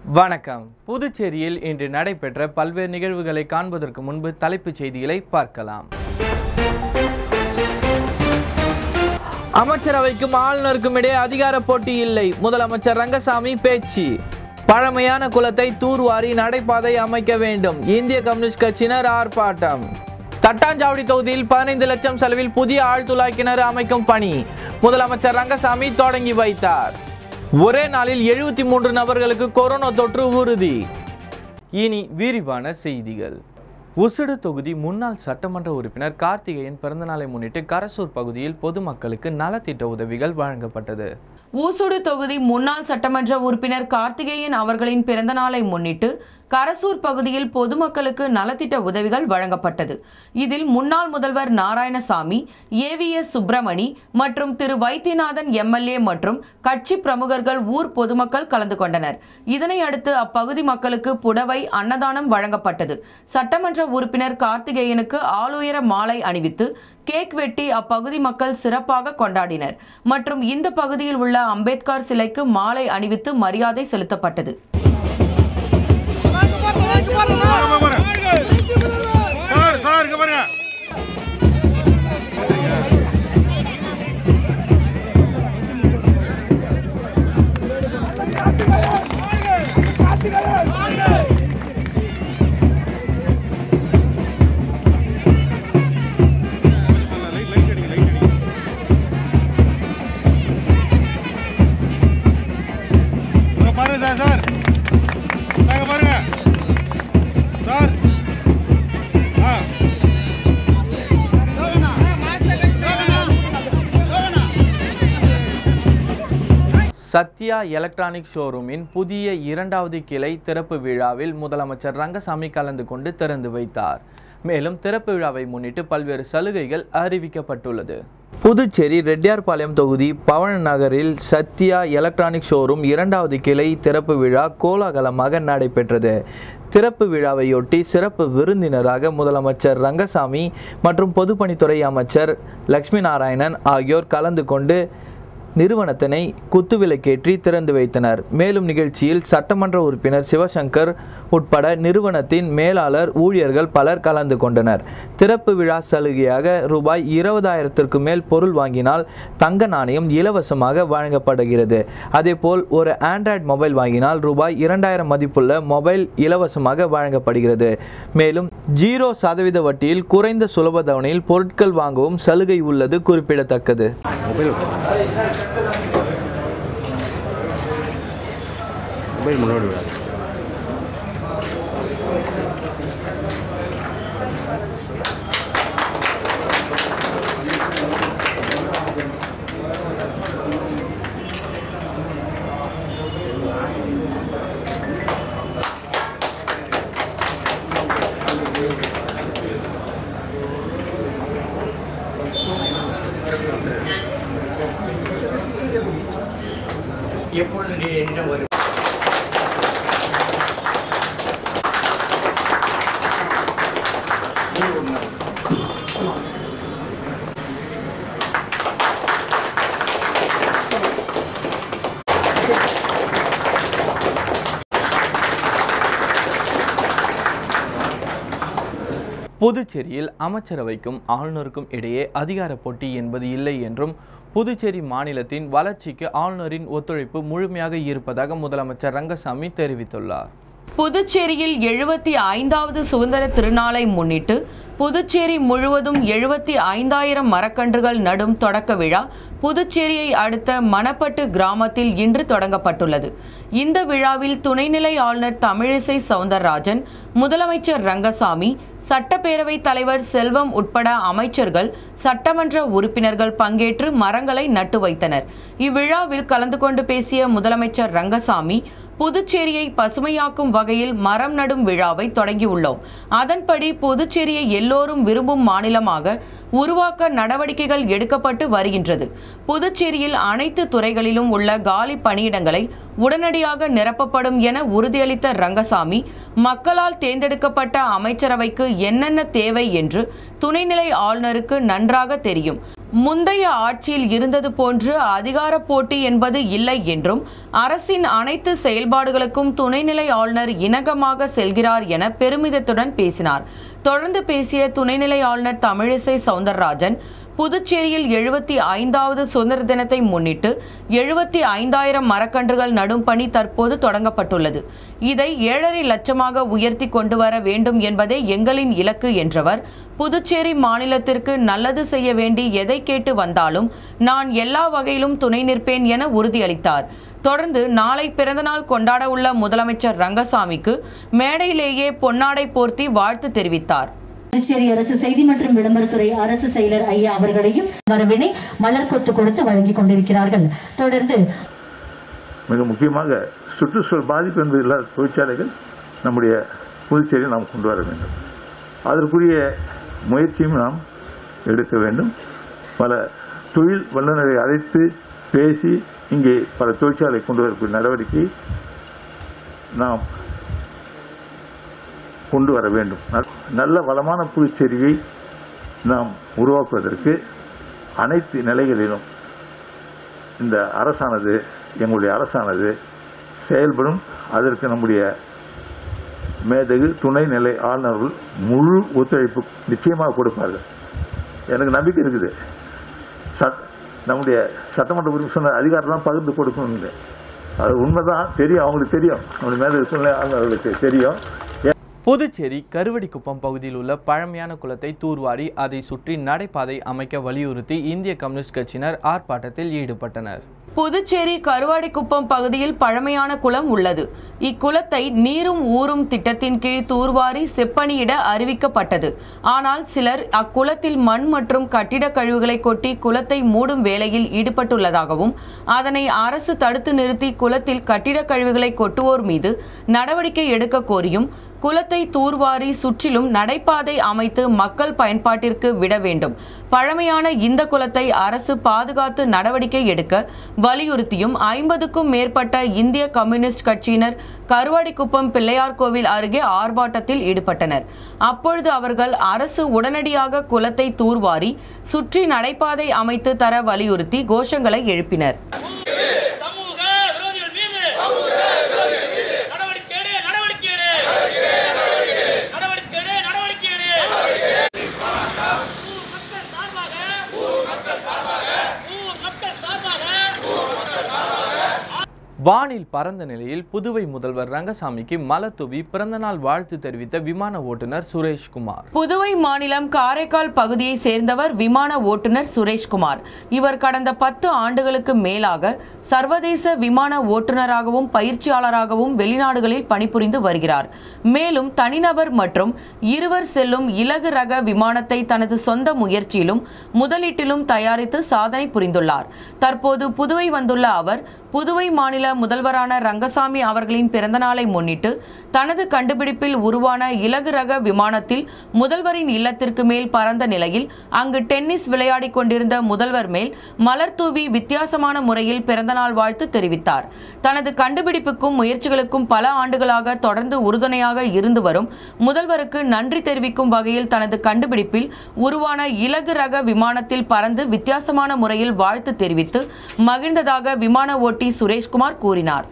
வணக்கம் புதுச்சேரியில் இன்று நடைபெற்ற பல்வேறு நிகழ்வுகளை காண்பதற்கு முன்பு தலைப்புச் செய்திகளை பார்க்கலாம் அமைச்சரவைக்கும் ஆளுநருக்கும் இடையே அதிகார போட்டி இல்லை முதலமைச்சர் ரங்கசாமி பேச்சு பழமையான குலத்தை தூர்வாரி நடைபாதை அமைக்க வேண்டும் இந்திய கம்யூனிஸ்ட் கட்சியினர் ஆர்ப்பாட்டம் தட்டாஞ்சாவடி தொகுதியில் பதினைந்து லட்சம் செலவில் புதிய ஆழ்துளாய் கிணறு அமைக்கும் பணி முதலமைச்சர் ரங்கசாமி தொடங்கி வைத்தார் ஒரே நாளில் எழுபத்தி மூன்று நபர்களுக்கு கொரோனா தொற்று உறுதி இனி விரிவான செய்திகள் உசுடு தொகுதி முன்னாள் சட்டமன்ற உறுப்பினர் கார்த்திகேயன் பிறந்தநாளை முன்னிட்டு கரசூர் பகுதியில் பொதுமக்களுக்கு நலத்திட்ட உதவிகள் வழங்கப்பட்டது ஊசுடு தொகுதி முன்னாள் சட்டமன்ற உறுப்பினர் கார்த்திகேயன் அவர்களின் பிறந்தநாளை முன்னிட்டு கரசூர் பகுதியில் பொதுமக்களுக்கு நலத்திட்ட உதவிகள் வழங்கப்பட்டது இதில் முன்னாள் முதல்வர் நாராயணசாமி ஏவிஎஸ் சுப்பிரமணி மற்றும் திரு வைத்தியநாதன் எம்எல்ஏ மற்றும் கட்சி பிரமுகர்கள் ஊர் பொதுமக்கள் கலந்து கொண்டனர் இதனை அடுத்து அப்பகுதி மக்களுக்கு புடவை அன்னதானம் வழங்கப்பட்டது சட்டமன்ற உறுப்பினர் கார்த்திகேயனுக்கு ஆளுயர மாலை அணிவித்து கேக் வெட்டி அப்பகுதி மக்கள் சிறப்பாக கொண்டாடினர் மற்றும் இந்த பகுதியில் உள்ள அம்பேத்கர் சிலைக்கு மாலை அணிவித்து மரியாதை செலுத்தப்பட்டது சார் சார் இங்க பாருங்க இங்க பாருங்க சார் சார் நாங்க பாருங்க சார் ஆ சத்யா எலக்ட்ரானிக் ஷோரூமின் புதிய இரண்டாவது கிளை திறப்பு விழாவில் முதலமைச்சர் ரங்கசாமி கலந்து கொண்டு திறந்து வைத்தார் மேலும் திறப்பு விழாவை முன்னிட்டு பல்வேறு சலுகைகள் அறிவிக்கப்பட்டுள்ளது புதுச்சேரி ரெட்டியார்பாளையம் தொகுதி பவன நகரில் சத்யா எலக்ட்ரானிக் ஷோரூம் இரண்டாவது கிளை திறப்பு விழா கோலாகலமாக நடைபெற்றது திறப்பு விழாவையொட்டி சிறப்பு விருந்தினராக முதலமைச்சர் ரங்கசாமி மற்றும் பொதுப்பணித்துறை அமைச்சர் லட்சுமி நாராயணன் ஆகியோர் கலந்து கொண்டு நிறுவனத்தினை குத்துவிளக்கேற்றி திறந்து வைத்தனர் மேலும் நிகழ்ச்சியில் சட்டமன்ற உறுப்பினர் சிவசங்கர் உட்பட நிறுவனத்தின் மேலாளர் ஊழியர்கள் பலர் கலந்து கொண்டனர் திறப்பு விழா சலுகையாக ரூபாய் இருபதாயிரத்திற்கு மேல் பொருள் வாங்கினால் தங்க நாணயம் இலவசமாக வழங்கப்படுகிறது அதேபோல் ஒரு ஆண்ட்ராய்டு மொபைல் வாங்கினால் ரூபாய் இரண்டாயிரம் மதிப்புள்ள மொபைல் இலவசமாக வழங்கப்படுகிறது மேலும் ஜீரோ சதவீத வட்டியில் குறைந்த சுலப தவணையில் பொருட்கள் வாங்கவும் சலுகை உள்ளது குறிப்பிடத்தக்கது மொபைல் முன்னாடி விடாது புதுச்சேரியில் அமைச்சரவைக்கும் ஆளுநருக்கும் இடையே அதிகார போட்டி என்பது இல்லை என்றும் புதுச்சேரி மாநிலத்தின் வளர்ச்சிக்கு ஆளுநரின் ஒத்துழைப்பு முழுமையாக இருப்பதாக முதலமைச்சர் ரங்கசாமி தெரிவித்துள்ளார் புதுச்சேரியில் எழுபத்தி ஐந்தாவது சுதந்திர திருநாளை முன்னிட்டு புதுச்சேரி முழுவதும் எழுபத்தி ஐந்தாயிரம் மரக்கன்றுகள் நடும் தொடக்க விழா புதுச்சேரியை அடுத்த மணப்பட்டு கிராமத்தில் இன்று தொடங்கப்பட்டுள்ளது இந்த விழாவில் துணைநிலை ஆளுநர் தமிழிசை சவுந்தரராஜன் முதலமைச்சர் ரங்கசாமி சட்டப்பேரவை தலைவர் செல்வம் உட்பட அமைச்சர்கள் சட்டமன்ற உறுப்பினர்கள் பங்கேற்று மரங்களை நட்டு வைத்தனர் இவ்விழாவில் கலந்து கொண்டு பேசிய முதலமைச்சர் ரங்கசாமி புதுச்சேரியை பசுமையாக்கும் வகையில் மரம் நடும் விழாவை தொடங்கியுள்ளோம் அதன்படி புதுச்சேரியை எல்லோரும் விரும்பும் மாநிலமாக உருவாக்க நடவடிக்கைகள் எடுக்கப்பட்டு வருகின்றது புதுச்சேரியில் அனைத்து துறைகளிலும் உள்ள காலி பணியிடங்களை உடனடியாக நிரப்பப்படும் என உறுதியளித்த ரங்கசாமி மக்களால் தேர்ந்தெடுக்கப்பட்ட அமைச்சரவைக்கு என்னென்ன தேவை என்று துணைநிலை ஆளுநருக்கு நன்றாக தெரியும் முந்தைய ஆட்சியில் இருந்தது போன்று அதிகார போட்டி என்பது இல்லை என்றும் அரசின் அனைத்து செயல்பாடுகளுக்கும் துணைநிலை ஆளுநர் இணக்கமாக செல்கிறார் என பெருமிதத்துடன் பேசினார் தொடர்ந்து பேசிய துணைநிலை ஆளுநர் தமிழிசை சவுந்தரராஜன் புதுச்சேரியில் எழுபத்தி ஐந்தாவது சுதந்திர தினத்தை முன்னிட்டு எழுபத்தி ஐந்தாயிரம் மரக்கன்றுகள் நடும் பணி தற்போது தொடங்கப்பட்டுள்ளது இதை ஏழரை லட்சமாக உயர்த்தி கொண்டு வர வேண்டும் என்பதே எங்களின் இலக்கு என்றவர் புதுச்சேரி மாநிலத்திற்கு நல்லது செய்ய வேண்டி எதை கேட்டு வந்தாலும் நான் எல்லா வகையிலும் துணை நிற்பேன் என உறுதியளித்தார் தொடர்ந்து நாளை பிறந்தநாள் கொண்டாட உள்ள முதலமைச்சர் ரங்கசாமிக்கு மேடையிலேயே பொன்னாடை போர்த்தி வாழ்த்து தெரிவித்தார் புதுச்சேரி அரசு செய்தி மற்றும் விளம்பரத்துறை அரசு செயலர் ஐயா அவர்களையும் வரவினை மலர் கொத்து கொடுத்து வழங்கிக் கொண்டிருக்கிறார்கள் தொடர்ந்து மிக முக்கியமாக சுற்றுச்சூழல் பாதிப்பு என்பது இல்லாத தொழிற்சாலைகள் நம்முடைய புதுச்சேரியில் நாம் கொண்டு வர வேண்டும் அதற்குரிய முயற்சியும் நாம் எடுக்க வேண்டும் பல தொழில் வல்லுநரை அழைத்து பேசி இங்கே பல தொழிற்சாலை கொண்டு வரக்கூடிய நடவடிக்கை நாம் கொண்டு வர வேண்டும் ந- நல்ல வளமான புதுச்சேரியை நாம் உருவாக்குவதற்கு அனைத்து நிலைகளிலும் இந்த அரசானது எங்களுடைய அரசானது செயல்படும் அதற்கு நம்முடைய மேதகு துணைநிலை ஆளுநர்கள் முழு ஒத்துழைப்பு நிச்சயமாக கொடுப்பார்கள் எனக்கு நம்பிக்கை இருக்குது சட் நம்முடைய சட்டமன்ற உறுப்பினர் சொன்ன அதிகாரம்லாம் பகிர்ந்து கொடுக்கணும் அது உண்மைதான் தெரியும் அவங்களுக்கு தெரியும் நம்முடைய மேதகு துணை ஆளுநர்களுக்கு தெரியும் புதுச்சேரி கருவடிக்குப்பம் பகுதியில் உள்ள பழமையான குளத்தை தூர்வாரி அதை சுற்றி நடைபாதை அமைக்க வலியுறுத்தி இந்திய கம்யூனிஸ்ட் கட்சியினர் ஆர்ப்பாட்டத்தில் ஈடுபட்டனர் புதுச்சேரி கருவாடிக்குப்பம் பகுதியில் பழமையான குளம் உள்ளது இக்குளத்தை நீரும் ஊரும் திட்டத்தின் கீழ் தூர்வாரி செப்பனியிட அறிவிக்கப்பட்டது ஆனால் சிலர் அக்குளத்தில் மண் மற்றும் கட்டிடக் கழிவுகளை கொட்டி குளத்தை மூடும் வேலையில் ஈடுபட்டுள்ளதாகவும் அதனை அரசு தடுத்து நிறுத்தி குளத்தில் கட்டிடக் கழிவுகளை கொட்டுவோர் மீது நடவடிக்கை எடுக்க கோரியும் குளத்தை தூர்வாரி சுற்றிலும் நடைபாதை அமைத்து மக்கள் பயன்பாட்டிற்கு விட வேண்டும் பழமையான இந்த குளத்தை அரசு பாதுகாத்து நடவடிக்கை எடுக்க வலியுறுத்தியும் ஐம்பதுக்கும் மேற்பட்ட இந்திய கம்யூனிஸ்ட் கட்சியினர் கருவாடிக்குப்பம் பிள்ளையார் கோவில் அருகே ஆர்ப்பாட்டத்தில் ஈடுபட்டனர் அப்பொழுது அவர்கள் அரசு உடனடியாக குளத்தை தூர்வாரி சுற்றி நடைபாதை அமைத்து தர வலியுறுத்தி கோஷங்களை எழுப்பினர் சமூக விரோதிகள் மீது நடவடிக்கை எடு நடவடிக்கை எடு நடவடிக்கை எடு நடவடிக்கை எடு ஊர் மக்கள் சார்பாக ஊர் மக்கள் சார்பாக வானில் பறந்த நிலையில் புதுவை முதல்வர் ரங்கசாமிக்கு மலத்தூவி பிறந்தநாள் வாழ்த்து தெரிவித்த விமான ஓட்டுநர் சுரேஷ்குமார் புதுவை மாநிலம் காரைக்கால் பகுதியை சேர்ந்தவர் விமான ஓட்டுநர் சுரேஷ்குமார் இவர் கடந்த பத்து ஆண்டுகளுக்கு மேலாக சர்வதேச விமான ஓட்டுநராகவும் பயிற்சியாளராகவும் வெளிநாடுகளில் பணிபுரிந்து வருகிறார் மேலும் தனிநபர் மற்றும் இருவர் செல்லும் இலகு ரக விமானத்தை தனது சொந்த முயற்சியிலும் முதலீட்டிலும் தயாரித்து சாதனை புரிந்துள்ளார் தற்போது புதுவை வந்துள்ள அவர் புதுவை மாநில முதல்வரான ரங்கசாமி அவர்களின் பிறந்தநாளை முன்னிட்டு தனது கண்டுபிடிப்பில் உருவான இலகு ரக விமானத்தில் முதல்வரின் இல்லத்திற்கு மேல் பறந்த நிலையில் அங்கு டென்னிஸ் விளையாடிக் கொண்டிருந்த முதல்வர் மேல் மலர் தூவி வித்தியாசமான முறையில் பிறந்தநாள் வாழ்த்து தெரிவித்தார் தனது கண்டுபிடிப்புக்கும் முயற்சிகளுக்கும் பல ஆண்டுகளாக தொடர்ந்து உறுதுணையாக இருந்து வரும் முதல்வருக்கு நன்றி தெரிவிக்கும் வகையில் தனது கண்டுபிடிப்பில் உருவான இலகு ரக விமானத்தில் பறந்து வித்தியாசமான முறையில் வாழ்த்து தெரிவித்து மகிழ்ந்ததாக விமான ஓட்டி சுரேஷ்குமார் கூறினார்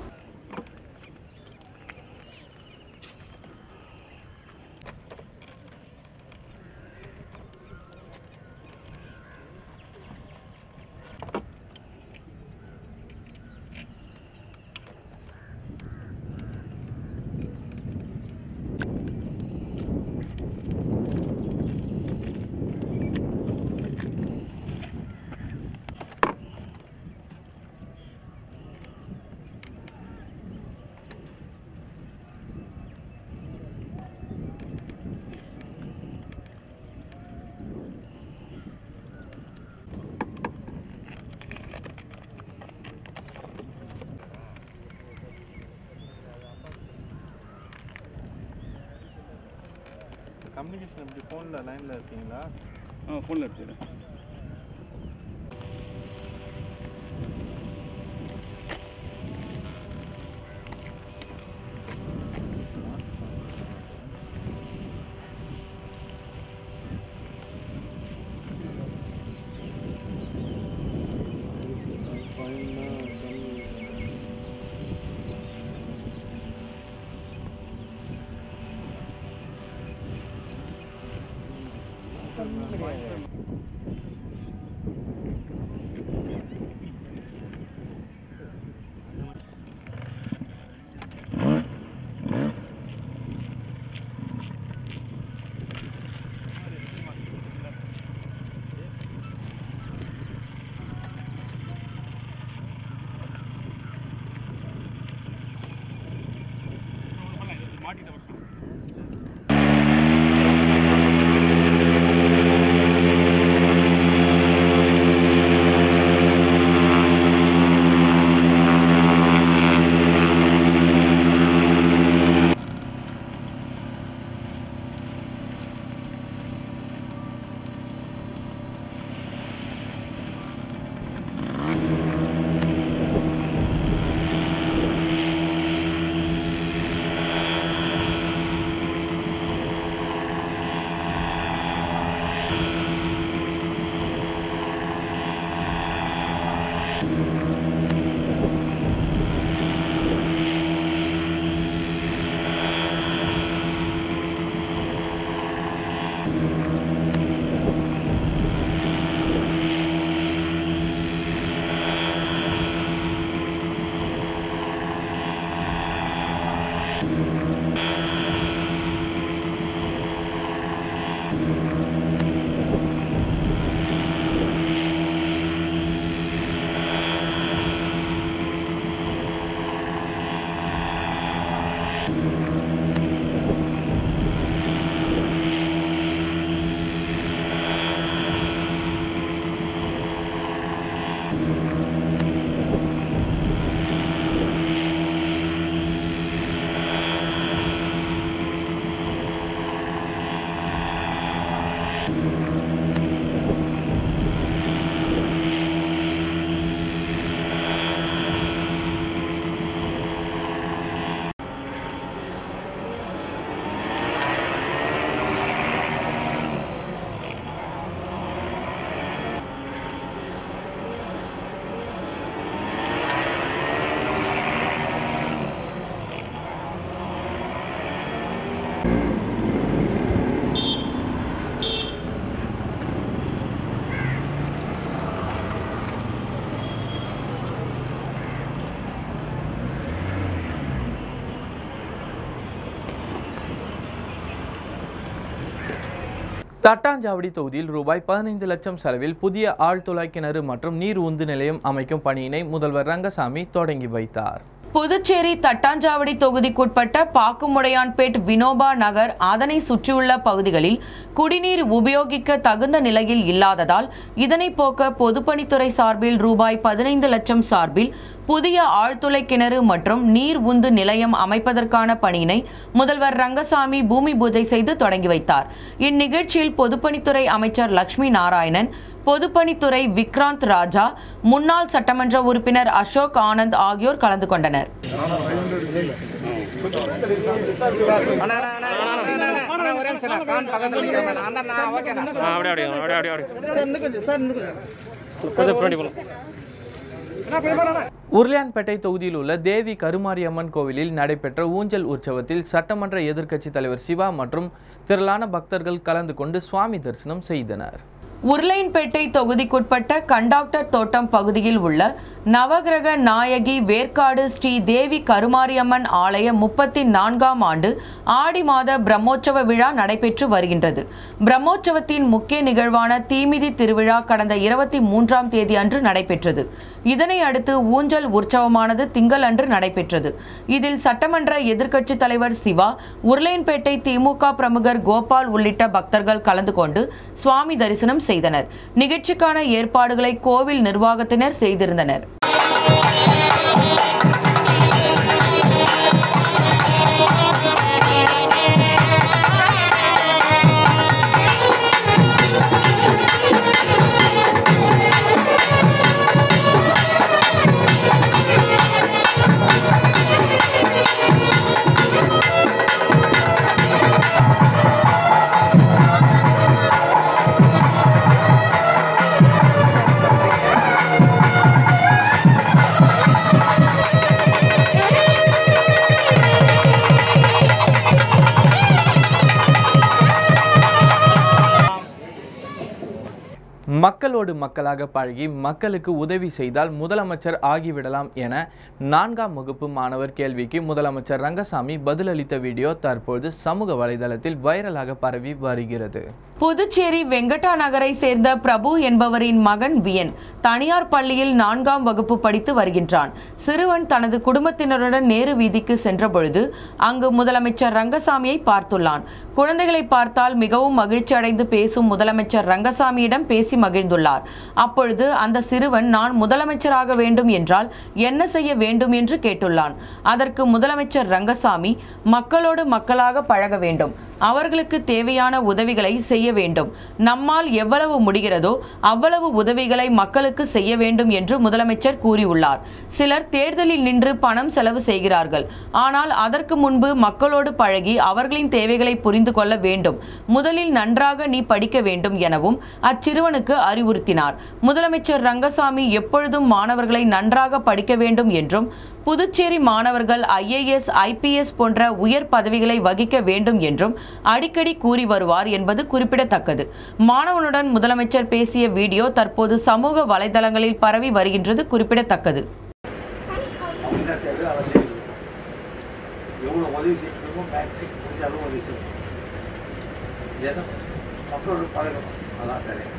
கம்யூனிகேஷன் இப்படி ஃபோனில் லைனில் இருக்கீங்களா ஆ ஃபோனில் எடுத்துக்கிறேன் தட்டாஞ்சாவடி தொகுதியில் ரூபாய் பதினைந்து லட்சம் செலவில் புதிய ஆழ்துளை கிணறு மற்றும் நீர் உந்து நிலையம் அமைக்கும் பணியினை முதல்வர் ரங்கசாமி தொடங்கி வைத்தார் புதுச்சேரி தட்டாஞ்சாவடி தொகுதிக்குட்பட்ட பாக்குமுடையான்பேட் வினோபா நகர் அதனை சுற்றியுள்ள பகுதிகளில் குடிநீர் உபயோகிக்க தகுந்த நிலையில் இல்லாததால் இதனை போக்க பொதுப்பணித்துறை சார்பில் ரூபாய் பதினைந்து லட்சம் சார்பில் புதிய ஆழ்துளை கிணறு மற்றும் நீர் உந்து நிலையம் அமைப்பதற்கான பணியினை முதல்வர் ரங்கசாமி பூமி பூஜை செய்து தொடங்கி வைத்தார் இந்நிகழ்ச்சியில் பொதுப்பணித்துறை அமைச்சர் லட்சுமி நாராயணன் பொதுப்பணித்துறை விக்ராந்த் ராஜா முன்னாள் சட்டமன்ற உறுப்பினர் அசோக் ஆனந்த் ஆகியோர் கலந்து கொண்டனர் அப்படியே அப்படியே அப்படியே அப்படியே கொஞ்சம் பின்னாடி போகலாம் உருளையான்பேட்டை தொகுதியில் உள்ள தேவி கருமாரியம்மன் கோவிலில் நடைபெற்ற ஊஞ்சல் உற்சவத்தில் சட்டமன்ற எதிர்க்கட்சித் தலைவர் சிவா மற்றும் திரளான பக்தர்கள் கலந்து கொண்டு சுவாமி தரிசனம் செய்தனர் உருளையன்பேட்டை தொகுதிக்குட்பட்ட கண்டாக்டர் தோட்டம் பகுதியில் உள்ள நவகிரக நாயகி வேர்க்காடு ஸ்ரீ தேவி கருமாரியம்மன் ஆலய முப்பத்தி நான்காம் ஆண்டு ஆடி மாத பிரம்மோற்சவ விழா நடைபெற்று வருகின்றது பிரம்மோற்சவத்தின் முக்கிய நிகழ்வான தீமிதி திருவிழா கடந்த இருபத்தி மூன்றாம் தேதி அன்று நடைபெற்றது இதனை அடுத்து ஊஞ்சல் உற்சவமானது திங்கள் அன்று நடைபெற்றது இதில் சட்டமன்ற எதிர்க்கட்சித் தலைவர் சிவா உருளையன்பேட்டை திமுக பிரமுகர் கோபால் உள்ளிட்ட பக்தர்கள் கலந்து கொண்டு சுவாமி தரிசனம் செய்தனர் நிகழ்ச்சிக்கான ஏற்பாடுகளை கோவில் நிர்வாகத்தினர் செய்திருந்தனர் மக்களோடு மக்களாக பழகி மக்களுக்கு உதவி செய்தால் முதலமைச்சர் ஆகிவிடலாம் என நான்காம் வகுப்பு மாணவர் கேள்விக்கு முதலமைச்சர் ரங்கசாமி பதிலளித்த வீடியோ தற்பொழுது சமூக வலைதளத்தில் வைரலாக பரவி வருகிறது புதுச்சேரி வெங்கடா நகரை சேர்ந்த பிரபு என்பவரின் மகன் வியன் தனியார் பள்ளியில் நான்காம் வகுப்பு படித்து வருகின்றான் சிறுவன் தனது குடும்பத்தினருடன் நேரு வீதிக்கு சென்றபொழுது அங்கு முதலமைச்சர் ரங்கசாமியை பார்த்துள்ளான் குழந்தைகளை பார்த்தால் மிகவும் மகிழ்ச்சி அடைந்து பேசும் முதலமைச்சர் ரங்கசாமியிடம் பேசி மகிழ்ந்துள்ளார் அப்பொழுது அந்த சிறுவன் நான் முதலமைச்சராக வேண்டும் என்றால் என்ன செய்ய வேண்டும் என்று கேட்டுள்ளான் அதற்கு முதலமைச்சர் ரங்கசாமி மக்களோடு மக்களாக பழக வேண்டும் அவர்களுக்கு தேவையான உதவிகளை செய்ய வேண்டும் நம்மால் எவ்வளவு முடிகிறதோ அவ்வளவு உதவிகளை மக்களுக்கு செய்ய வேண்டும் என்று முதலமைச்சர் கூறியுள்ளார் சிலர் தேர்தலில் நின்று பணம் செலவு செய்கிறார்கள் ஆனால் அதற்கு முன்பு மக்களோடு பழகி அவர்களின் தேவைகளை புரிந்து கொள்ள வேண்டும் முதலில் நன்றாக நீ படிக்க வேண்டும் எனவும் அச்சிறுவனுக்கு அறிவுறுத்தினார் முதலமைச்சர் ரங்கசாமி எப்பொழுதும் மாணவர்களை நன்றாக படிக்க வேண்டும் என்றும் புதுச்சேரி மாணவர்கள் ஐஏஎஸ் ஐபிஎஸ் போன்ற உயர் பதவிகளை வகிக்க வேண்டும் என்றும் அடிக்கடி கூறி வருவார் என்பது குறிப்பிடத்தக்கது மாணவனுடன் முதலமைச்சர் பேசிய வீடியோ தற்போது சமூக வலைதளங்களில் பரவி வருகின்றது குறிப்பிடத்தக்கது தமிழ்நாட்டில் அவசியம் எவ்வளோ உதவி செய்யணுமோ மேக்ஸிமம் முடிஞ்ச அளவு உதவி செய்யணும் ஏன்னா மக்களோட பழகணும் அதான் தெரியும்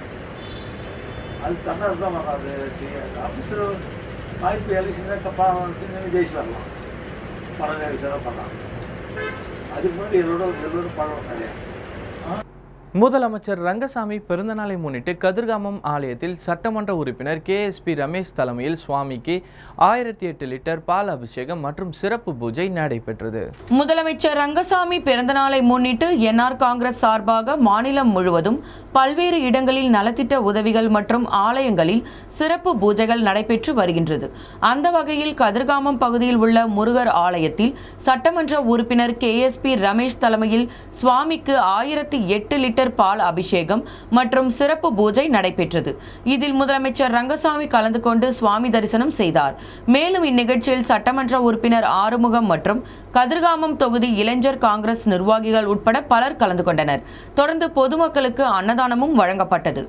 அது தன்னார் தான் வரும் அது தெரியாது ஆஃபீஸில் வாய்ப்பு எலெக்ஷன் தான் பணம் சின்ன ஜெயிச்சு வரலாம் பணம் எலெக்ஷன் பண்ணலாம் அதுக்கு முன்னாடி எல்லோரும் எல்லோரும் பழகணும் நிறையா முதலமைச்சர் ரங்கசாமி பிறந்தநாளை முன்னிட்டு கதிர்காமம் ஆலயத்தில் சட்டமன்ற உறுப்பினர் கேஎஸ்பி ரமேஷ் தலைமையில் சுவாமிக்கு ஆயிரத்தி எட்டு லிட்டர் பால் அபிஷேகம் மற்றும் சிறப்பு பூஜை நடைபெற்றது முதலமைச்சர் ரங்கசாமி பிறந்தநாளை முன்னிட்டு என்ஆர் காங்கிரஸ் சார்பாக மாநிலம் முழுவதும் பல்வேறு இடங்களில் நலத்திட்ட உதவிகள் மற்றும் ஆலயங்களில் சிறப்பு பூஜைகள் நடைபெற்று வருகின்றது அந்த வகையில் கதிர்காமம் பகுதியில் உள்ள முருகர் ஆலயத்தில் சட்டமன்ற உறுப்பினர் கேஎஸ்பி ரமேஷ் தலைமையில் சுவாமிக்கு ஆயிரத்தி எட்டு லிட்டர் பால் அபிஷேகம் மற்றும் சிறப்பு பூஜை நடைபெற்றது இதில் முதலமைச்சர் ரங்கசாமி கலந்து கொண்டு சுவாமி தரிசனம் செய்தார் மேலும் இந்நிகழ்ச்சியில் சட்டமன்ற உறுப்பினர் ஆறுமுகம் மற்றும் கதிர்காமம் தொகுதி இளைஞர் காங்கிரஸ் நிர்வாகிகள் உட்பட பலர் கலந்து கொண்டனர் தொடர்ந்து பொதுமக்களுக்கு அன்னதானமும் வழங்கப்பட்டது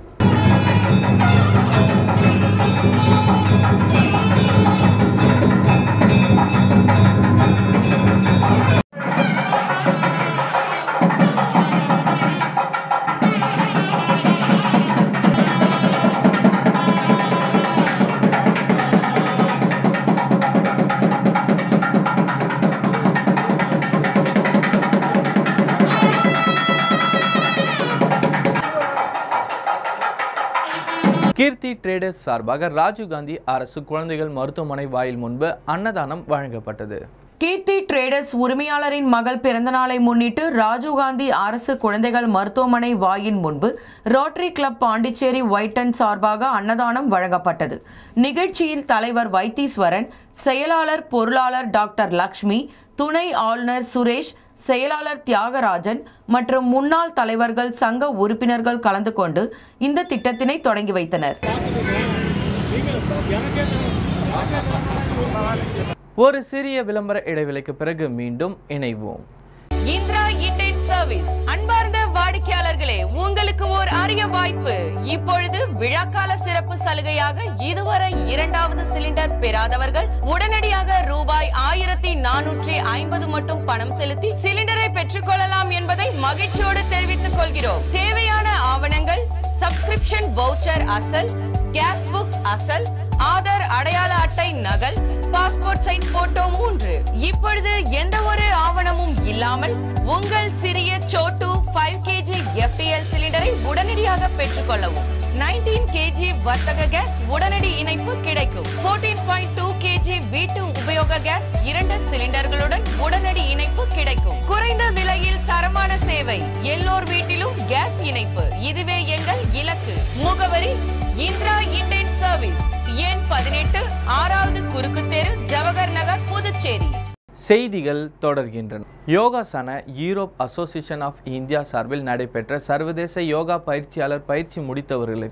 கீர்த்தி ட்ரேடர்ஸ் சார்பாக ராஜீவ்காந்தி அரசு குழந்தைகள் மருத்துவமனை வாயில் முன்பு அன்னதானம் வழங்கப்பட்டது கீர்த்தி ட்ரேடர்ஸ் உரிமையாளரின் மகள் பிறந்தநாளை முன்னிட்டு ராஜீவ்காந்தி அரசு குழந்தைகள் மருத்துவமனை வாயின் முன்பு ரோட்டரி கிளப் பாண்டிச்சேரி ஒயிட்டன் சார்பாக அன்னதானம் வழங்கப்பட்டது நிகழ்ச்சியில் தலைவர் வைத்தீஸ்வரன் செயலாளர் பொருளாளர் டாக்டர் லக்ஷ்மி துணை ஆளுநர் சுரேஷ் செயலாளர் தியாகராஜன் மற்றும் முன்னாள் தலைவர்கள் சங்க உறுப்பினர்கள் கலந்து கொண்டு இந்த திட்டத்தினை தொடங்கி வைத்தனர் ஒரு சிறிய விளம்பர இடைவெளிக்கு பிறகு மீண்டும் இணைவோம் இந்திரா இண்டேன் சர்வீஸ் அன்பார்ந்த வாடிக்கையாளர்களே உங்களுக்கு ஒரு அரிய வாய்ப்பு இப்பொழுது விழாக்கால சிறப்பு சலுகையாக இதுவரை இரண்டாவது சிலிண்டர் பெறாதவர்கள் உடனடியாக ரூபாய் ஆயிரத்தி நானூற்றி ஐம்பது மட்டும் பணம் செலுத்தி சிலிண்டரை பெற்றுக் கொள்ளலாம் என்பதை மகிழ்ச்சியோடு தெரிவித்துக் கொள்கிறோம் தேவையான ஆவணங்கள் சப்ஸ்கிரிப்ஷன் வவுச்சர் அசல் கேஸ் புக் அசல் ஆதார் அடையாள அட்டை நகல் பாஸ்போர்ட் சைஸ் போட்டோ மூன்று இப்பொழுது எந்த ஒரு ஆவணமும் இல்லாமல் உங்கள் சிறிய சோட்டு ஃபைவ் கேஜி எஃப்டிஎல் சிலிண்டரை உடனடியாக பெற்றுக்கொள்ளவும் 19 கேஜி வர்த்தக கேஸ் உடனடி இணைப்பு கிடைக்கும் 14.2 பாயிண்ட் டூ கேஜி வீட்டு உபயோக கேஸ் இரண்டு சிலிண்டர்களுடன் உடனடி இணைப்பு கிடைக்கும் குறைந்த விலையில் தரமான சேவை எல்லோர் வீட்டிலும் கேஸ் இணைப்பு இதுவே எங்கள் இலக்கு முகவரி இந்திரா இண்டேன் சர்வீஸ் எண் பதினெட்டு ஆறாவது குறுக்கு தெரு ஜவஹர் நகர் புதுச்சேரி செய்திகள் தொடர்கின்றன யோகாசன யூரோப் அசோசியேஷன் ஆஃப் இந்தியா சார்பில் நடைபெற்ற சர்வதேச யோகா பயிற்சியாளர் பயிற்சி முடித்தவர்களுக்கு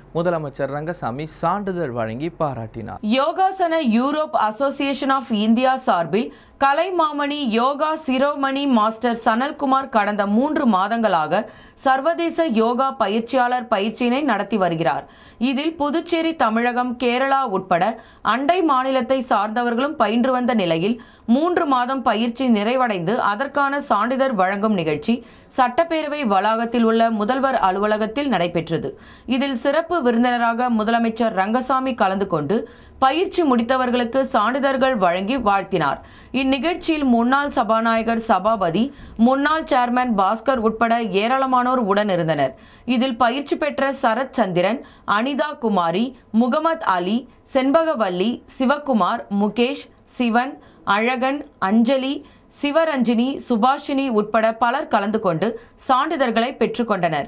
முதலமைச்சர் ரங்கசாமி சான்றிதழ் வழங்கி பாராட்டினார் யோகாசன யூரோப் அசோசியேஷன் ஆஃப் இந்தியா சார்பில் கலைமாமணி யோகா சிரோமணி மாஸ்டர் சனல்குமார் கடந்த மூன்று மாதங்களாக சர்வதேச யோகா பயிற்சியாளர் பயிற்சியினை நடத்தி வருகிறார் இதில் புதுச்சேரி தமிழகம் கேரளா உட்பட அண்டை மாநிலத்தை சார்ந்தவர்களும் பயின்று வந்த நிலையில் மூன்று மாதம் பயிற்சி நிறைவடைந்து அதற்கான சான்றிதழ் வழங்கும் நிகழ்ச்சி சட்டப்பேரவை வளாகத்தில் உள்ள முதல்வர் அலுவலகத்தில் நடைபெற்றது இதில் சிறப்பு விருந்தினராக முதலமைச்சர் ரங்கசாமி கலந்து கொண்டு பயிற்சி முடித்தவர்களுக்கு சான்றிதழ்கள் வழங்கி வாழ்த்தினார் இந்நிகழ்ச்சியில் முன்னாள் சபாநாயகர் சபாபதி முன்னாள் சேர்மன் பாஸ்கர் உட்பட ஏராளமானோர் உடனிருந்தனர் இதில் பயிற்சி பெற்ற சரத் சந்திரன் அனிதா குமாரி முகமது அலி செண்பகவல்லி சிவகுமார் முகேஷ் சிவன் அழகன் அஞ்சலி சிவரஞ்சினி சுபாஷினி உட்பட பலர் கலந்து கொண்டு சான்றிதழ்களை பெற்றுக்கொண்டனர்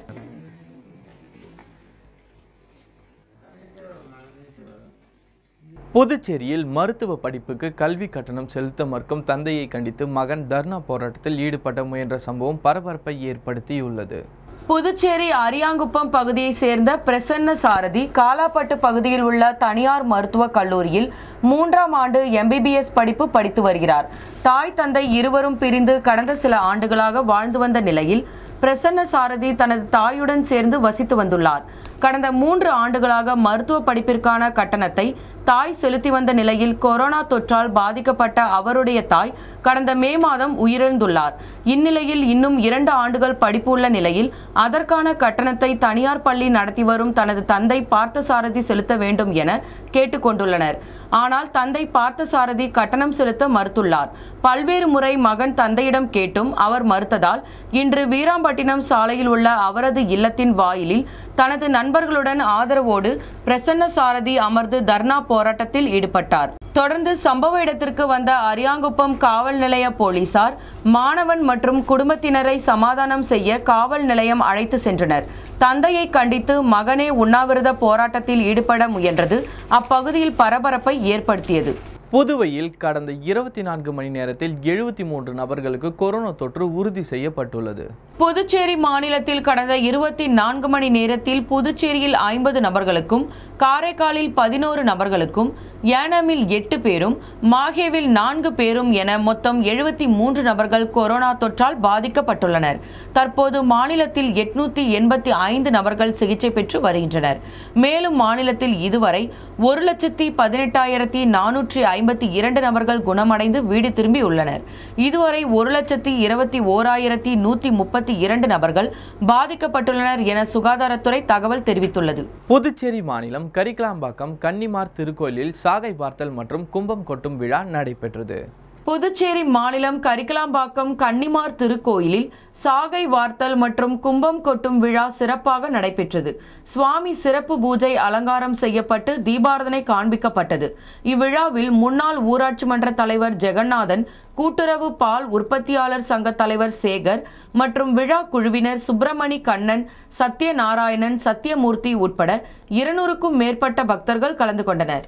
புதுச்சேரியில் மருத்துவ படிப்புக்கு கல்வி கட்டணம் செலுத்த மறுக்கும் தந்தையை கண்டித்து மகன் தர்ணா போராட்டத்தில் ஈடுபட முயன்ற சம்பவம் பரபரப்பை ஏற்படுத்தியுள்ளது புதுச்சேரி அரியாங்குப்பம் பகுதியைச் சேர்ந்த பிரசன்ன சாரதி காலாப்பட்டு பகுதியில் உள்ள தனியார் மருத்துவக் கல்லூரியில் மூன்றாம் ஆண்டு எம்பிபிஎஸ் படிப்பு படித்து வருகிறார் தாய் தந்தை இருவரும் பிரிந்து கடந்த சில ஆண்டுகளாக வாழ்ந்து வந்த நிலையில் பிரசன்ன சாரதி தனது தாயுடன் சேர்ந்து வசித்து வந்துள்ளார் கடந்த மூன்று ஆண்டுகளாக மருத்துவ படிப்பிற்கான கட்டணத்தை தாய் செலுத்தி வந்த நிலையில் கொரோனா தொற்றால் பாதிக்கப்பட்ட அவருடைய தாய் கடந்த மே மாதம் உயிரிழந்துள்ளார் இந்நிலையில் இன்னும் இரண்டு ஆண்டுகள் படிப்பு உள்ள நிலையில் அதற்கான கட்டணத்தை தனியார் பள்ளி நடத்தி வரும் தனது தந்தை பார்த்தசாரதி செலுத்த வேண்டும் என கேட்டுக்கொண்டுள்ளனர் ஆனால் தந்தை பார்த்தசாரதி கட்டணம் செலுத்த மறுத்துள்ளார் பல்வேறு முறை மகன் தந்தையிடம் கேட்டும் அவர் மறுத்ததால் இன்று வீராம்பட்டினம் சாலையில் உள்ள அவரது இல்லத்தின் வாயிலில் தனது நண்பர்களுடன் ஆதரவோடு பிரசன்ன சாரதி அமர்ந்து தர்ணா போராட்டத்தில் ஈடுபட்டார் தொடர்ந்து சம்பவ இடத்திற்கு வந்த அரியாங்குப்பம் காவல் நிலைய போலீசார் மாணவன் மற்றும் குடும்பத்தினரை சமாதானம் செய்ய காவல் நிலையம் அழைத்து சென்றனர் தந்தையை கண்டித்து மகனே உண்ணாவிரத போராட்டத்தில் ஈடுபட முயன்றது அப்பகுதியில் பரபரப்பை ஏற்படுத்தியது புதுவையில் கடந்த இருபத்தி நான்கு மணி நேரத்தில் எழுபத்தி மூன்று நபர்களுக்கு கொரோனா தொற்று உறுதி செய்யப்பட்டுள்ளது புதுச்சேரி மாநிலத்தில் கடந்த இருபத்தி நான்கு மணி நேரத்தில் புதுச்சேரியில் ஐம்பது நபர்களுக்கும் காரைக்காலில் பதினோரு நபர்களுக்கும் ஏனாமில் எட்டு பேரும் மாஹேவில் நான்கு பேரும் என மொத்தம் எழுபத்தி மூன்று நபர்கள் கொரோனா தொற்றால் பாதிக்கப்பட்டுள்ளனர் தற்போது மாநிலத்தில் எட்நூத்தி எண்பத்தி ஐந்து நபர்கள் சிகிச்சை பெற்று வருகின்றனர் மேலும் மாநிலத்தில் இதுவரை ஒரு லட்சத்தி பதினெட்டாயிரத்தி நானூற்றி ஐம்பத்தி இரண்டு நபர்கள் குணமடைந்து வீடு திரும்பியுள்ளனர் இதுவரை ஒரு லட்சத்தி இருபத்தி ஓராயிரத்தி நூத்தி முப்பத்தி இரண்டு நபர்கள் பாதிக்கப்பட்டுள்ளனர் என சுகாதாரத்துறை தகவல் தெரிவித்துள்ளது புதுச்சேரி மாநிலம் கரிக்கலாம்பாக்கம் கன்னிமார் திருக்கோயிலில் சாகை பார்த்தல் மற்றும் கும்பம் கொட்டும் விழா நடைபெற்றது புதுச்சேரி மாநிலம் கரிக்கலாம்பாக்கம் கன்னிமார் திருக்கோயிலில் சாகை வார்த்தல் மற்றும் கும்பம் கொட்டும் விழா சிறப்பாக நடைபெற்றது சுவாமி சிறப்பு பூஜை அலங்காரம் செய்யப்பட்டு தீபாரதனை காண்பிக்கப்பட்டது இவ்விழாவில் முன்னாள் ஊராட்சி மன்ற தலைவர் ஜெகநாதன் கூட்டுறவு பால் உற்பத்தியாளர் சங்க தலைவர் சேகர் மற்றும் விழா குழுவினர் சுப்பிரமணி கண்ணன் சத்யநாராயணன் சத்யமூர்த்தி உட்பட இருநூறுக்கும் மேற்பட்ட பக்தர்கள் கலந்து கொண்டனர்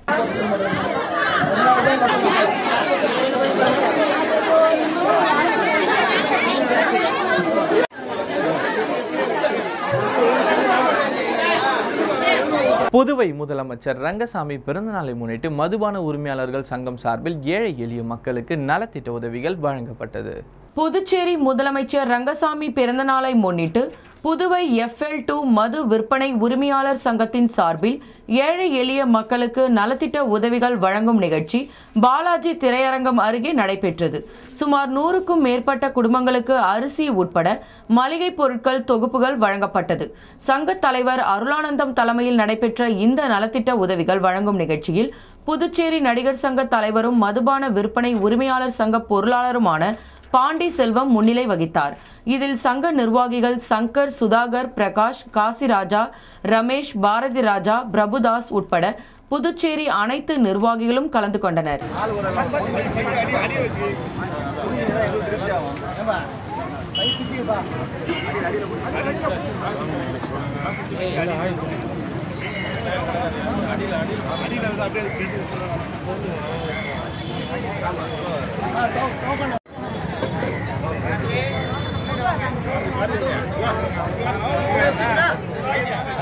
புதுவை முதலமைச்சர் ரங்கசாமி பிறந்தநாளை முன்னிட்டு மதுபான உரிமையாளர்கள் சங்கம் சார்பில் ஏழை எளிய மக்களுக்கு நலத்திட்ட உதவிகள் வழங்கப்பட்டது புதுச்சேரி முதலமைச்சர் ரங்கசாமி பிறந்தநாளை முன்னிட்டு புதுவை எஃப்எல் டூ மது விற்பனை உரிமையாளர் சங்கத்தின் சார்பில் ஏழை எளிய மக்களுக்கு நலத்திட்ட உதவிகள் வழங்கும் நிகழ்ச்சி பாலாஜி திரையரங்கம் அருகே நடைபெற்றது சுமார் நூறுக்கும் மேற்பட்ட குடும்பங்களுக்கு அரிசி உட்பட மளிகை பொருட்கள் தொகுப்புகள் வழங்கப்பட்டது சங்க தலைவர் அருளானந்தம் தலைமையில் நடைபெற்ற இந்த நலத்திட்ட உதவிகள் வழங்கும் நிகழ்ச்சியில் புதுச்சேரி நடிகர் சங்க தலைவரும் மதுபான விற்பனை உரிமையாளர் சங்க பொருளாளருமான பாண்டி செல்வம் முன்னிலை வகித்தார் இதில் சங்க நிர்வாகிகள் சங்கர் சுதாகர் பிரகாஷ் காசிராஜா ரமேஷ் பாரதி ராஜா பிரபுதாஸ் உட்பட புதுச்சேரி அனைத்து நிர்வாகிகளும் கலந்து கொண்டனர்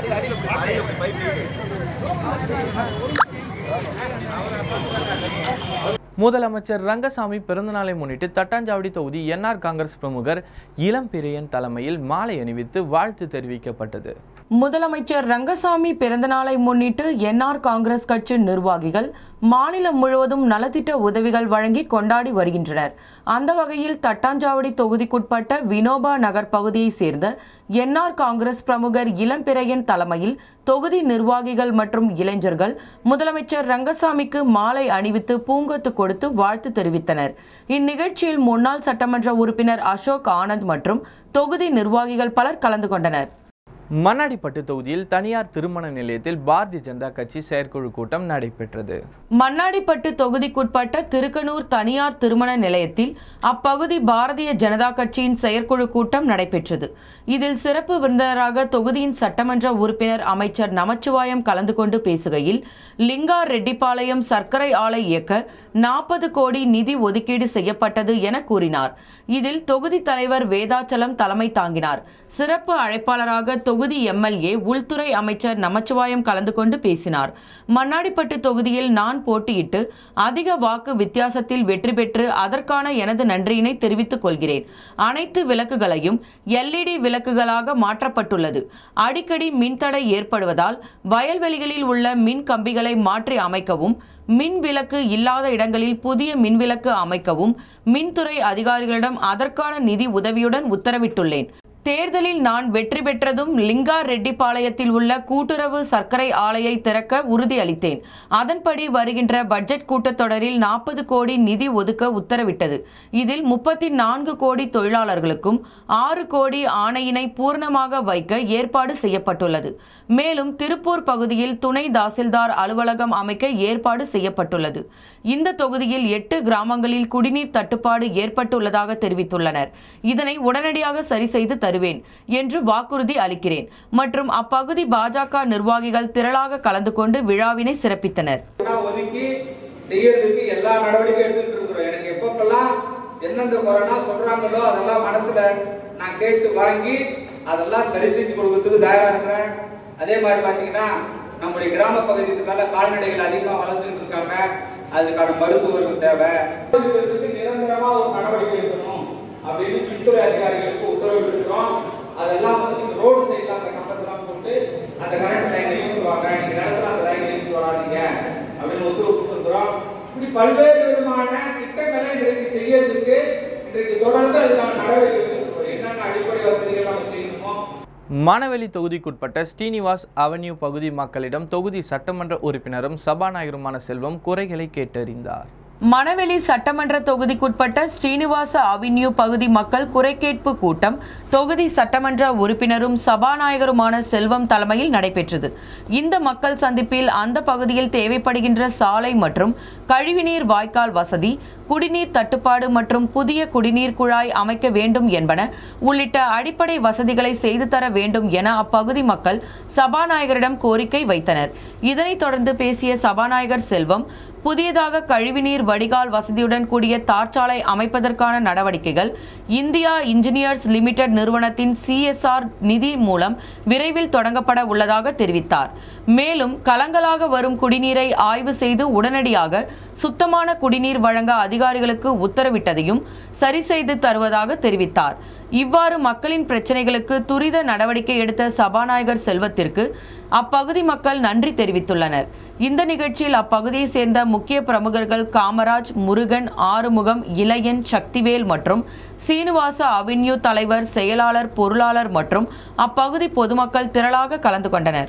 முதலமைச்சர் ரங்கசாமி பிறந்தநாளை முன்னிட்டு தட்டாஞ்சாவடி தொகுதி என்ஆர் காங்கிரஸ் பிரமுகர் இளம்பிரியன் தலைமையில் மாலை அணிவித்து வாழ்த்து தெரிவிக்கப்பட்டது முதலமைச்சர் ரங்கசாமி பிறந்தநாளை முன்னிட்டு என்ஆர் காங்கிரஸ் கட்சி நிர்வாகிகள் மாநிலம் முழுவதும் நலத்திட்ட உதவிகள் வழங்கி கொண்டாடி வருகின்றனர் அந்த வகையில் தட்டாஞ்சாவடி தொகுதிக்குட்பட்ட வினோபா நகர் பகுதியைச் சேர்ந்த என்ஆர் காங்கிரஸ் பிரமுகர் இளம்பிரையன் தலைமையில் தொகுதி நிர்வாகிகள் மற்றும் இளைஞர்கள் முதலமைச்சர் ரங்கசாமிக்கு மாலை அணிவித்து பூங்கொத்து கொடுத்து வாழ்த்து தெரிவித்தனர் இந்நிகழ்ச்சியில் முன்னாள் சட்டமன்ற உறுப்பினர் அசோக் ஆனந்த் மற்றும் தொகுதி நிர்வாகிகள் பலர் கலந்து கொண்டனர் மண்ணாடிப்பட்டு தொகுதியில் தனியார் திருமண நிலையத்தில் பாரதிய ஜனதா கட்சி செயற்குழு கூட்டம் நடைபெற்றது மண்ணாடிப்பட்டு தொகுதிக்குட்பட்ட திருக்கனூர் தனியார் திருமண நிலையத்தில் அப்பகுதி பாரதிய ஜனதா கட்சியின் செயற்குழு கூட்டம் நடைபெற்றது இதில் சிறப்பு விருந்தினராக தொகுதியின் சட்டமன்ற உறுப்பினர் அமைச்சர் நமச்சிவாயம் கலந்து கொண்டு பேசுகையில் லிங்கா ரெட்டிப்பாளையம் சர்க்கரை ஆலை இயக்க நாற்பது கோடி நிதி ஒதுக்கீடு செய்யப்பட்டது என கூறினார் இதில் தொகுதி தலைவர் வேதாச்சலம் தலைமை தாங்கினார் சிறப்பு அழைப்பாளராக தொகுதி எம்எல்ஏ உள்துறை அமைச்சர் நமச்சிவாயம் கலந்து கொண்டு பேசினார் மண்ணாடிப்பட்டு தொகுதியில் நான் போட்டியிட்டு அதிக வாக்கு வித்தியாசத்தில் வெற்றி பெற்று அதற்கான எனது நன்றியினை தெரிவித்துக் கொள்கிறேன் அனைத்து விளக்குகளையும் எல்இடி விளக்குகளாக மாற்றப்பட்டுள்ளது அடிக்கடி மின்தடை ஏற்படுவதால் வயல்வெளிகளில் உள்ள மின் கம்பிகளை மாற்றி அமைக்கவும் மின் விளக்கு இல்லாத இடங்களில் புதிய மின்விளக்கு அமைக்கவும் மின்துறை அதிகாரிகளிடம் அதற்கான நிதி உதவியுடன் உத்தரவிட்டுள்ளேன் தேர்தலில் நான் வெற்றி பெற்றதும் லிங்கா ரெட்டிப்பாளையத்தில் உள்ள கூட்டுறவு சர்க்கரை ஆலையை திறக்க உறுதியளித்தேன் அதன்படி வருகின்ற பட்ஜெட் கூட்டத்தொடரில் நாற்பது கோடி நிதி ஒதுக்க உத்தரவிட்டது இதில் முப்பத்தி நான்கு கோடி தொழிலாளர்களுக்கும் ஆறு கோடி ஆணையினை பூர்ணமாக வைக்க ஏற்பாடு செய்யப்பட்டுள்ளது மேலும் திருப்பூர் பகுதியில் துணை தாசில்தார் அலுவலகம் அமைக்க ஏற்பாடு செய்யப்பட்டுள்ளது இந்த தொகுதியில் எட்டு கிராமங்களில் குடிநீர் தட்டுப்பாடு ஏற்பட்டுள்ளதாக தெரிவித்துள்ளனர் இதனை உடனடியாக சரி செய்து தருவேன் என்று வாக்குறுதி அளிக்கிறேன் மற்றும் அப்பகுதி பாஜக நிர்வாகிகள் திரளாக கலந்து கொண்டு விழாவினை சிறப்பித்தனர் ஒதுக்கி செய்யறதுக்கு எல்லா நடவடிக்கையும் எடுத்துட்டு இருக்கிறோம் எனக்கு எப்பப்பெல்லாம் எந்தெந்த கொரோனா சொல்றாங்களோ அதெல்லாம் மனசுல நான் கேட்டு வாங்கி அதெல்லாம் சரி செஞ்சு கொடுக்கறதுக்கு தயாரா இருக்கிறேன் அதே மாதிரி பாத்தீங்கன்னா நம்முடைய கிராம பகுதிக்கால கால்நடைகள் அதிகமா வளர்ந்துட்டு இருக்காங்க அதுக்கான மருத்துவர்கள் தேவை இதுக்கு நிரந்தரமா ஒரு நடவடிக்கை எடுக்கணும் அப்படின்னு மின்துறை அதிகாரிகளுக்கு உத்தரவிட்டிருக்கிறோம் அதெல்லாம் வந்து நீங்க ரோடு சைட்ல அந்த கம்பத்தெல்லாம் போட்டு அந்த கரண்ட் லைன் இழுத்து வாங்க நீங்க நிலத்துல அந்த லைன் இழுத்து வராதீங்க அப்படின்னு உத்தரவு கொடுத்துருக்கிறோம் இப்படி பல்வேறு விதமான திட்டங்களை இன்றைக்கு செய்யறதுக்கு இன்றைக்கு தொடர்ந்து அதுக்கான நடவடிக்கை எடுத்துருக்கிறோம் என்னென்ன அடிப்படை வசதிகள் நம்ம செய்யணுமோ மானவெளி தொகுதிக்குட்பட்ட ஸ்ரீனிவாஸ் அவென்யூ பகுதி மக்களிடம் தொகுதி சட்டமன்ற உறுப்பினரும் சபாநாயகருமான செல்வம் குறைகளை கேட்டறிந்தார் மணவெளி சட்டமன்ற தொகுதிக்குட்பட்ட ஸ்ரீனிவாச அவென்யூ பகுதி மக்கள் குறைகேட்பு கூட்டம் தொகுதி சட்டமன்ற உறுப்பினரும் சபாநாயகருமான செல்வம் தலைமையில் நடைபெற்றது இந்த மக்கள் சந்திப்பில் அந்த பகுதியில் தேவைப்படுகின்ற சாலை மற்றும் கழிவுநீர் வாய்க்கால் வசதி குடிநீர் தட்டுப்பாடு மற்றும் புதிய குடிநீர் குழாய் அமைக்க வேண்டும் என்பன உள்ளிட்ட அடிப்படை வசதிகளை செய்து தர வேண்டும் என அப்பகுதி மக்கள் சபாநாயகரிடம் கோரிக்கை வைத்தனர் இதனைத் தொடர்ந்து பேசிய சபாநாயகர் செல்வம் புதியதாக கழிவுநீர் வடிகால் வசதியுடன் கூடிய தார்ச்சாலை அமைப்பதற்கான நடவடிக்கைகள் இந்தியா இன்ஜினியர்ஸ் லிமிடெட் நிறுவனத்தின் சிஎஸ்ஆர் நிதி மூலம் விரைவில் தொடங்கப்பட உள்ளதாக தெரிவித்தார் மேலும் கலங்கலாக வரும் குடிநீரை ஆய்வு செய்து உடனடியாக சுத்தமான குடிநீர் வழங்க அதிகாரிகளுக்கு உத்தரவிட்டதையும் சரி செய்து தருவதாக தெரிவித்தார் இவ்வாறு மக்களின் பிரச்சனைகளுக்கு துரித நடவடிக்கை எடுத்த சபாநாயகர் செல்வத்திற்கு அப்பகுதி மக்கள் நன்றி தெரிவித்துள்ளனர் இந்த நிகழ்ச்சியில் அப்பகுதியை சேர்ந்த முக்கிய பிரமுகர்கள் காமராஜ் முருகன் ஆறுமுகம் இளையன் சக்திவேல் மற்றும் சீனிவாச அவென்யூ தலைவர் செயலாளர் பொருளாளர் மற்றும் அப்பகுதி பொதுமக்கள் திரளாக கலந்து கொண்டனர்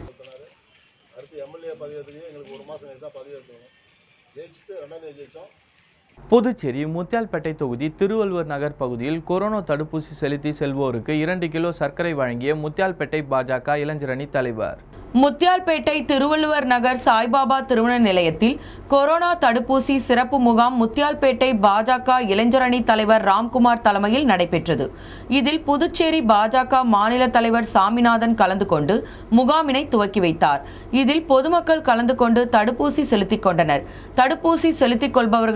அடுத்து எம்எல்ஏ பதவியத்துக்கு எங்களுக்கு ஒரு மாதம் கழிச்சு தான் பதவி எடுக்கணும் ஜெயிச்சுட்டு ரெண்டாம் தேதி ஜெயிச்சோம் புதுச்சேரி முத்தியால்பேட்டை தொகுதி திருவள்ளுவர் நகர் பகுதியில் கொரோனா தடுப்பூசி செலுத்தி செல்வோருக்கு இரண்டு கிலோ சர்க்கரை வழங்கிய முத்தியால்பேட்டை பாஜக இளைஞரணி தலைவர் முத்தியால்பேட்டை திருவள்ளுவர் நகர் சாய்பாபா திருமண நிலையத்தில் கொரோனா தடுப்பூசி சிறப்பு முகாம் முத்தியால்பேட்டை பாஜக இளைஞரணி தலைவர் ராம்குமார் தலைமையில் நடைபெற்றது இதில் புதுச்சேரி பாஜக மாநில தலைவர் சாமிநாதன் கலந்து கொண்டு முகாமினை துவக்கி வைத்தார் இதில் பொதுமக்கள் கலந்து கொண்டு தடுப்பூசி செலுத்திக் கொண்டனர் தடுப்பூசி செலுத்திக் கொள்பவர்களுக்கு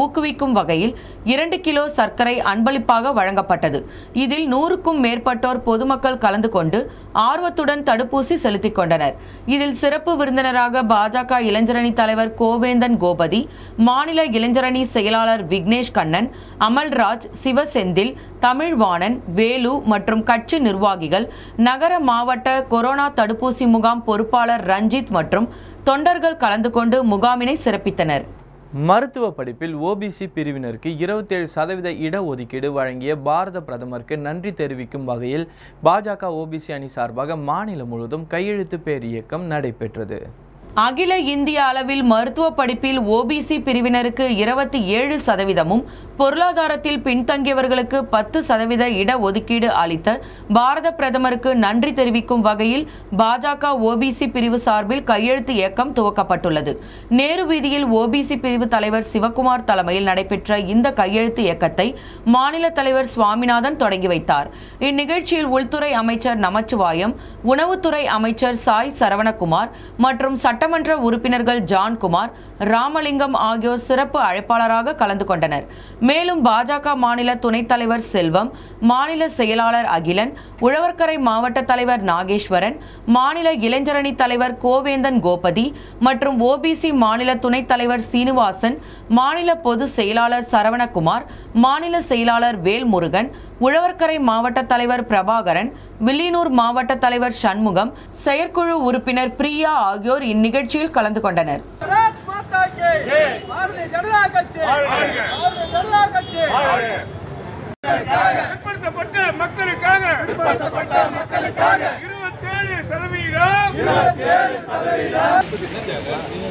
ஊக்குவிக்கும் வகையில் இரண்டு கிலோ சர்க்கரை அன்பளிப்பாக வழங்கப்பட்டது இதில் நூறுக்கும் மேற்பட்டோர் பொதுமக்கள் கலந்து கொண்டு ஆர்வத்துடன் தடுப்பூசி செலுத்திக் கொண்டனர் இதில் சிறப்பு விருந்தினராக பாஜக இளைஞரணி தலைவர் கோவேந்தன் கோபதி மாநில இளைஞரணி செயலாளர் விக்னேஷ் கண்ணன் அமல்ராஜ் சிவசெந்தில் தமிழ்வாணன் வேலு மற்றும் கட்சி நிர்வாகிகள் நகர மாவட்ட கொரோனா தடுப்பூசி முகாம் பொறுப்பாளர் ரஞ்சித் மற்றும் தொண்டர்கள் கலந்து கொண்டு முகாமினை சிறப்பித்தனர் மருத்துவ படிப்பில் ஓபிசி பிரிவினருக்கு இருபத்தேழு சதவீத இடஒதுக்கீடு வழங்கிய பாரத பிரதமருக்கு நன்றி தெரிவிக்கும் வகையில் பாஜக ஓபிசி அணி சார்பாக மாநிலம் முழுவதும் கையெழுத்து பேர் இயக்கம் நடைபெற்றது அகில இந்திய அளவில் மருத்துவ படிப்பில் ஓபிசி பிரிவினருக்கு இருபத்தி ஏழு சதவீதமும் பொருளாதாரத்தில் பின்தங்கியவர்களுக்கு பத்து சதவீத இடஒதுக்கீடு அளித்த பாரத பிரதமருக்கு நன்றி தெரிவிக்கும் வகையில் பாஜக ஓபிசி பிரிவு சார்பில் கையெழுத்து இயக்கம் துவக்கப்பட்டுள்ளது நேரு வீதியில் ஓபிசி பிரிவு தலைவர் சிவக்குமார் தலைமையில் நடைபெற்ற இந்த கையெழுத்து இயக்கத்தை மாநில தலைவர் சுவாமிநாதன் தொடங்கி வைத்தார் இந்நிகழ்ச்சியில் உள்துறை அமைச்சர் நமச்சிவாயம் உணவுத்துறை அமைச்சர் சாய் சரவணகுமார் மற்றும் சட்டமன்ற உறுப்பினர்கள் ஜான்குமார் ராமலிங்கம் ஆகியோர் சிறப்பு அழைப்பாளராக கலந்து கொண்டனர் மேலும் பாஜக மாநில துணைத் தலைவர் செல்வம் மாநில செயலாளர் அகிலன் உழவர்கரை மாவட்ட தலைவர் நாகேஸ்வரன் மாநில இளைஞரணி தலைவர் கோவேந்தன் கோபதி மற்றும் ஓபிசி மாநில துணைத் தலைவர் சீனிவாசன் மாநில பொதுச் செயலாளர் சரவணகுமார் மாநில செயலாளர் வேல்முருகன் உழவர்கரை மாவட்ட தலைவர் பிரபாகரன் வில்லியனூர் மாவட்ட தலைவர் சண்முகம் செயற்குழு உறுப்பினர் பிரியா ஆகியோர் இந்நிகழ்ச்சியில் கலந்து கொண்டனர் பாரதிய ஜனதா கட்சி பாரதிய ஜனதா கட்சி பிற்படுத்தப்பட்ட மக்களுக்காக பிற்படுத்தப்பட்ட மக்களுக்காக இருபத்தேழு சதவீதம் இருபத்தேழு சதவீதம்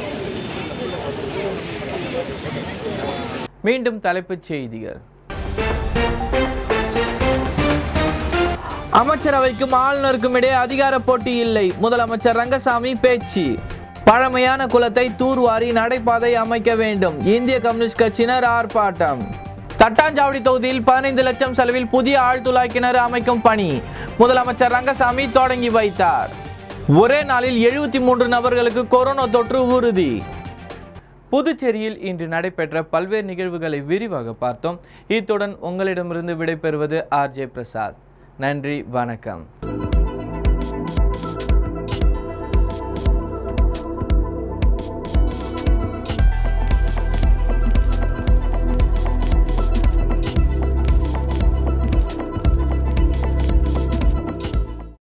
மீண்டும் தலைப்புச் செய்திகள் அமைச்சரவைக்கும் ஆளுநருக்கும் இடையே அதிகார போட்டி இல்லை முதலமைச்சர் ரங்கசாமி பேச்சு பழமையான குலத்தை தூர்வாரி நடைபாதை அமைக்க வேண்டும் இந்திய கம்யூனிஸ்ட் கட்சியினர் ஆர்ப்பாட்டம் தட்டாஞ்சாவடி தொகுதியில் பதினைந்து லட்சம் செலவில் புதிய ஆழ்துளாய் கிணறு அமைக்கும் பணி முதலமைச்சர் ரங்கசாமி தொடங்கி வைத்தார் ஒரே நாளில் எழுபத்தி மூன்று நபர்களுக்கு கொரோனா தொற்று உறுதி புதுச்சேரியில் இன்று நடைபெற்ற பல்வேறு நிகழ்வுகளை விரிவாக பார்த்தோம் இத்துடன் உங்களிடமிருந்து விடைபெறுவது ஆர்ஜே பிரசாத் நன்றி வணக்கம்